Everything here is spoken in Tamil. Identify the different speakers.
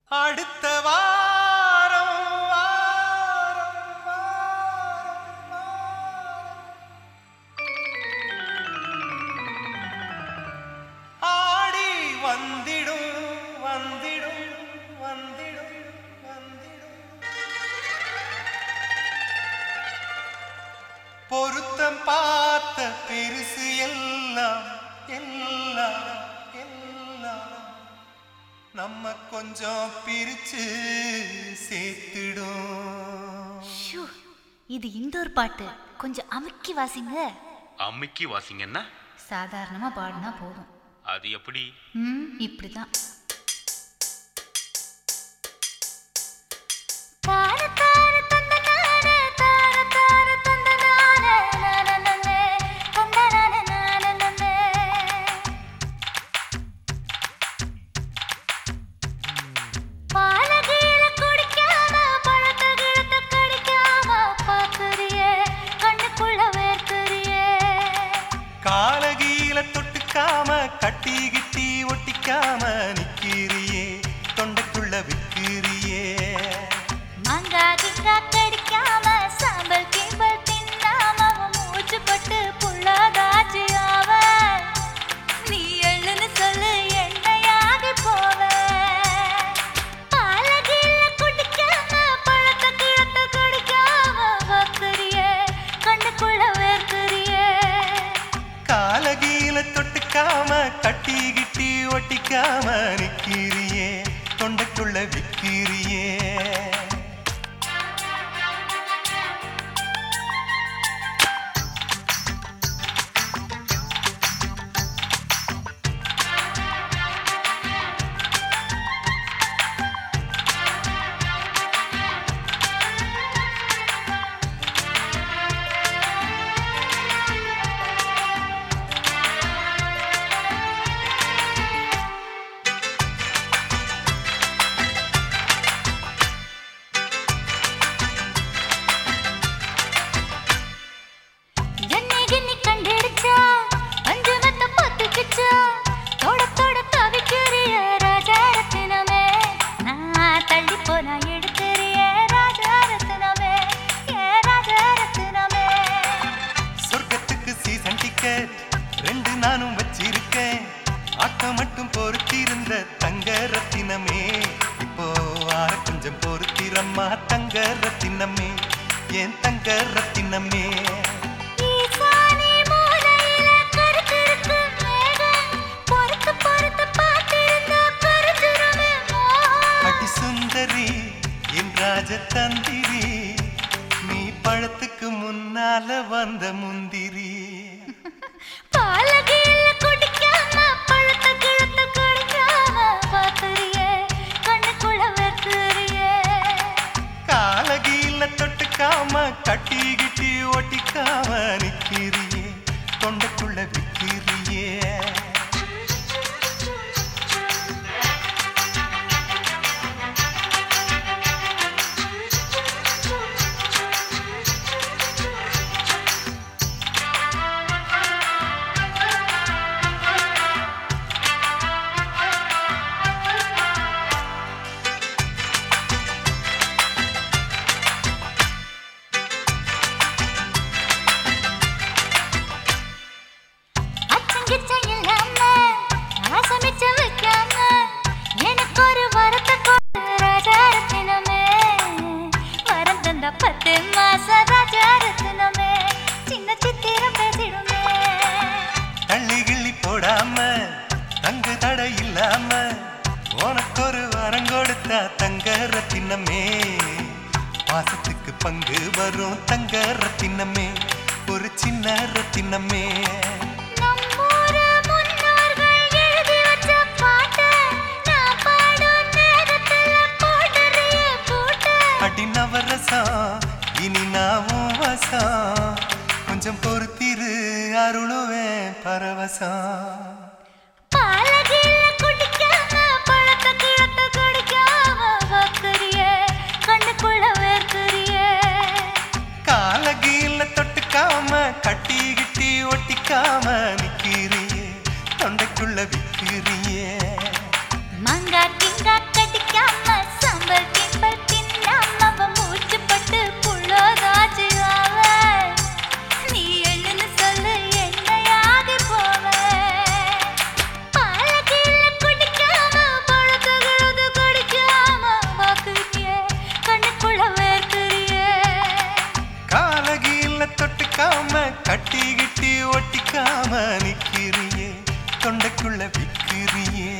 Speaker 1: அடுத்த வாரம் வாரம், வாரம், வாரம். ஆடி வந்திடும் வந்திடும் வந்திடும் வந்திடும் பொருத்தம் பார்த்த பெருசு எல்லாம் எல்லாம் எல்லாம் நம்ம கொஞ்சம் பிரிச்சு சேர்த்துடும்
Speaker 2: ஷூ, இது இண்டோர் பாட்டு கொஞ்சம் அமுக்கி வாசிங்க
Speaker 3: அம்மிக்கு வாசிங்கன்னா
Speaker 2: சாதாரணமா பாடினா போதும்
Speaker 3: அது எப்படி
Speaker 2: ம் இப்படிதான் தார தார தந்த நானே, தார தார தந்த நானே, நானனனே, தந்த நானே, நானனனே. பால கீழ குடிக்காம, பழத்த கிழத்த கடிக்காம, பாக்குறியே, கண்ணுக்குள்ள வேர்க்குறியே.
Speaker 1: காலகீல தொட்டுக்காம கட்டி கிட்டி ஒட்டிக்காம நிக்கிறியே தொண்டைக்குள்ள விக்கிறியே
Speaker 2: மாங்கா கிங்கா கடிக்காம, சாம்பல் கீம்பல் தின்னாம, அவன் மூச்சு பட்டு புள்ளாதாச்சு அவன். நீ எள்ளுன்னு சொல்லு, எண்ணெயாகி போவ. பாலை கீழ குடிக்காம, பழத்தை கிழத்தை கடிக்காம, பார்க்கிறியே, கண்ணுக்குள்ள வேர்க்கிறியே.
Speaker 1: காலகீல தொட்டுக்காம கட்டி கிட்டி ஒட்டிக்காம நிக்கிறியே தொண்டைக்குள்ள விக்கிறியே
Speaker 2: என்னை கிண்ணி கண்டெடுச்சா, அஞ்சு மெத்த பொத்துக்கிச்சா, தொட தொட தவிக்கிறிய ராஜாரத்தினமே. நான் தள்ளி போனா எடுக்கிறிய ராஜாரத்தினமே, ஏ ராஜாரத்தினமே.
Speaker 1: சொர்க்கத்துக்கு சீசன் டிக்கெட் ரெண்டு நானும் வச்சிருக்கேன் ஆட்டம் மட்டும் பொறுத்திருந்த தங்க ரத்தினமே இப்போ ஆற கொஞ்சம் பொறுத்திரம்மா தங்க ரத்தினமே ஏன் தங்க ரத்தினமே
Speaker 2: ஈசானி மூலையில கருத்திருக்கு மேகம், பொறுத்து பொறுத்து பார்த்திருந்தா கருத்துருமே மோகம்.
Speaker 1: அடி சுந்தரி என் ராஜதந்திரி நீ பழத்துக்கு முன்னால வந்த முந்திரி
Speaker 2: பாலகீழ குடிக்காம, பழத்த கிழத்த கடிக்காம, பார்க்கிறியே, கண்ணுக்குள்ள வெறுக்கிறியே.
Speaker 1: காலகீல தொட்டுக்காம கட்டி கிட்டி ஒட்டிக்காம நிக்கிறியே தொண்டைக்குள்ள விக்கிறியே
Speaker 2: அச்சங்கிச்சம் இல்லாம, ஆசமிச்சம் வைக்காம, எனக்கு ஒரு வரத்தை கொடு ராஜாரத்தினமே. வரம் தந்த பத்து மாச ராஜாரத்தினமே, சின்ன சித்திரம் பேசிடுமே
Speaker 1: தள்ளி கிள்ளி போடாம தங்கு தடை இல்லாம உனக்கு ஒரு வரம் கொடுத்தா தங்க ரத்தினமே பாசத்துக்கு பங்கு வரும் தங்க ரத்தினமே ஒரு சின்ன ரத்தினமே
Speaker 2: நம்மூரு முன்னோர்கள் எழுதி வச்ச பாட்டு, நான் பாடும் நேரத்துல போடுறியே பூட்டு.
Speaker 1: அடி நவரசம் இனி நாவும் வசம் கொஞ்சம் பொறுத்திரு அருளுவேன் பரவசம்
Speaker 2: பாலகீழ குடிக்காம, பழத்த கிழத்த கடிக்காம, பார்க்கிறியே, கண்ணுக்குள்ள வேர்க்கிறியே.
Speaker 1: காலகீல தொட்டுக்காம கட்டி கிட்டி ஒட்டிக்காம நிக்கிறியே தொண்டைக்குள்ள விக்கிறியே
Speaker 2: மாங்கா கிங்கா கடிக்காம
Speaker 1: தொண்டைக்குள்ள விக்கிறியே